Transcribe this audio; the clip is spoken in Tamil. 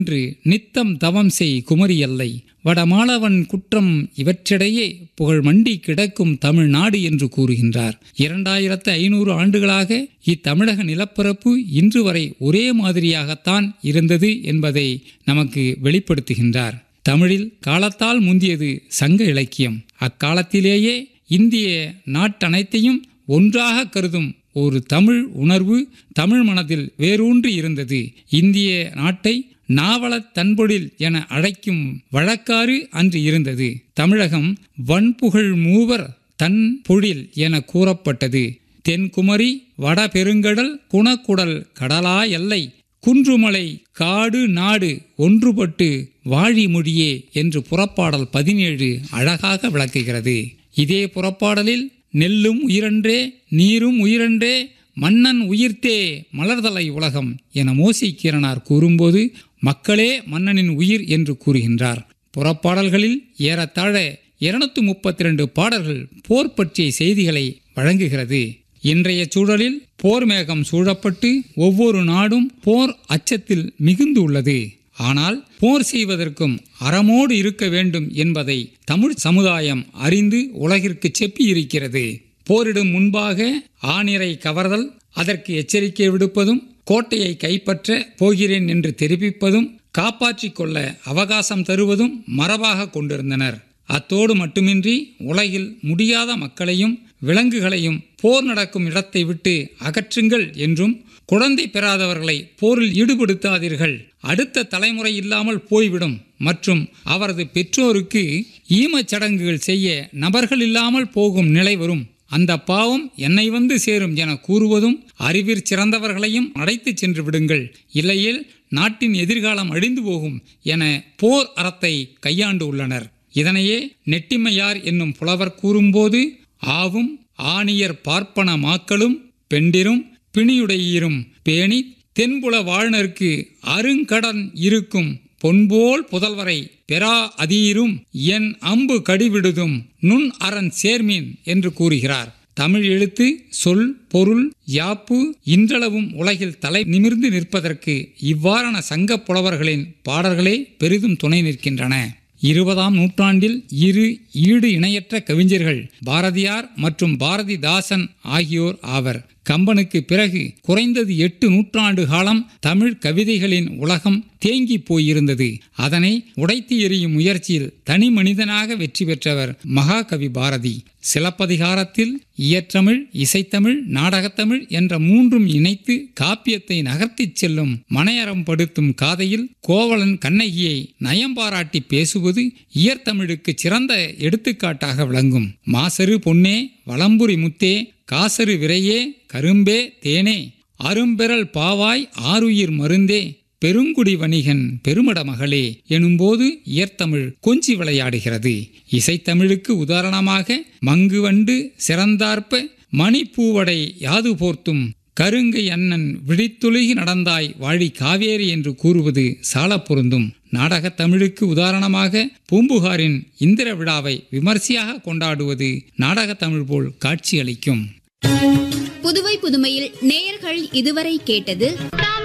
என்று நித்தம் தவம் செய் குமரி அல்லை வடமாளவன் குற்றம் இவற்றிடையே புகழ் மண்டி கிடக்கும் தமிழ்நாடு என்று கூறுகின்றார் இரண்டாயிரத்து ஐநூறு ஆண்டுகளாக இத்தமிழக நிலப்பரப்பு இன்று வரை ஒரே மாதிரியாகத்தான் இருந்தது என்பதை நமக்கு வெளிப்படுத்துகின்றார் தமிழில் காலத்தால் முந்தியது சங்க இலக்கியம் அக்காலத்திலேயே இந்திய நாட்டனைத்தையும் ஒன்றாக கருதும் ஒரு தமிழ் உணர்வு தமிழ் மனதில் வேரூன்றி இருந்தது இந்திய நாட்டை நாவலத் தன்பொழில் என அழைக்கும் வழக்காறு அன்று இருந்தது தமிழகம் வன்புகழ் மூவர் தன் பொழில் என கூறப்பட்டது தென்குமரி வடபெருங்கடல் குணக்குடல் கடலா எல்லை குன்றுமலை காடு நாடு ஒன்றுபட்டு வாழி மொழியே என்று புறப்பாடல் பதினேழு அழகாக விளக்குகிறது இதே புறப்பாடலில் நெல்லும் உயிரன்றே நீரும் உயிரன்றே மன்னன் உயிர்த்தே மலர்தலை உலகம் என மோசிக்கீரனார் கூறும்போது மக்களே மன்னனின் உயிர் என்று கூறுகின்றார் புறப்பாடல்களில் ஏறத்தாழ இருநூத்தி முப்பத்தி ரெண்டு பாடல்கள் போர் பற்றிய செய்திகளை வழங்குகிறது இன்றைய சூழலில் போர் மேகம் சூழப்பட்டு ஒவ்வொரு நாடும் போர் அச்சத்தில் மிகுந்து உள்ளது ஆனால் போர் செய்வதற்கும் அறமோடு இருக்க வேண்டும் என்பதை தமிழ் சமுதாயம் அறிந்து உலகிற்கு செப்பி இருக்கிறது போரிடும் முன்பாக ஆணிரை கவர்தல் அதற்கு எச்சரிக்கை விடுப்பதும் கோட்டையை கைப்பற்ற போகிறேன் என்று தெரிவிப்பதும் காப்பாற்றிக் கொள்ள அவகாசம் தருவதும் மரபாக கொண்டிருந்தனர் அத்தோடு மட்டுமின்றி உலகில் முடியாத மக்களையும் விலங்குகளையும் போர் நடக்கும் இடத்தை விட்டு அகற்றுங்கள் என்றும் குழந்தை பெறாதவர்களை போரில் ஈடுபடுத்தாதீர்கள் அடுத்த தலைமுறை இல்லாமல் போய்விடும் மற்றும் அவரது பெற்றோருக்கு ஈமச் சடங்குகள் செய்ய நபர்கள் இல்லாமல் போகும் நிலை வரும் அந்த பாவம் என்னை வந்து சேரும் என கூறுவதும் அறிவிற் சிறந்தவர்களையும் அழைத்துச் சென்று விடுங்கள் இல்லையில் நாட்டின் எதிர்காலம் அழிந்து போகும் என போர் அறத்தை கையாண்டு உள்ளனர் இதனையே நெட்டிமையார் என்னும் புலவர் கூறும்போது ஆவும் ஆணியர் பார்ப்பன மாக்களும் பெண்டிரும் பிணியுடையீரும் பேணி தென்புல வாழ்நர்க்கு அருங்கடன் இருக்கும் பொன்போல் புதல்வரை பெறா அதீரும் என் அம்பு கடிவிடுதும் நுண் அரண் சேர்மீன் என்று கூறுகிறார் தமிழ் எழுத்து சொல் பொருள் யாப்பு இன்றளவும் உலகில் தலை நிமிர்ந்து நிற்பதற்கு இவ்வாறான சங்க புலவர்களின் பாடல்களே பெரிதும் துணை நிற்கின்றன இருபதாம் நூற்றாண்டில் இரு ஈடு இணையற்ற கவிஞர்கள் பாரதியார் மற்றும் பாரதிதாசன் ஆகியோர் ஆவர் கம்பனுக்கு பிறகு குறைந்தது எட்டு நூற்றாண்டு காலம் தமிழ் கவிதைகளின் உலகம் தேங்கி போயிருந்தது அதனை உடைத்து எறியும் முயற்சியில் தனி மனிதனாக வெற்றி பெற்றவர் மகாகவி பாரதி சிலப்பதிகாரத்தில் இயற்றமிழ் இசைத்தமிழ் நாடகத்தமிழ் என்ற மூன்றும் இணைத்து காப்பியத்தை நகர்த்திச் செல்லும் மனையறம் படுத்தும் காதையில் கோவலன் கண்ணகியை நயம் பாராட்டி பேசுவது இயற்தமிழுக்கு சிறந்த எடுத்துக்காட்டாக விளங்கும் மாசரு பொன்னே வளம்புரி முத்தே காசரு விரையே கரும்பே தேனே அரும்பெறல் பாவாய் ஆருயிர் மருந்தே பெருங்குடி வணிகன் பெருமட மகளே எனும்போது இயற்தமிழ் கொஞ்சி விளையாடுகிறது இசைத்தமிழுக்கு உதாரணமாக மங்குவண்டு சிறந்தார்ப்ப மணிப்பூவடை யாது போர்த்தும் கருங்கை அண்ணன் விழித்துலுகி நடந்தாய் வாழி காவேரி என்று கூறுவது சால பொருந்தும் நாடகத் தமிழுக்கு உதாரணமாக பூம்புகாரின் இந்திர விழாவை விமர்சையாக கொண்டாடுவது நாடகத் தமிழ் போல் காட்சியளிக்கும் புதுவை புதுமையில் நேயர்கள் இதுவரை கேட்டது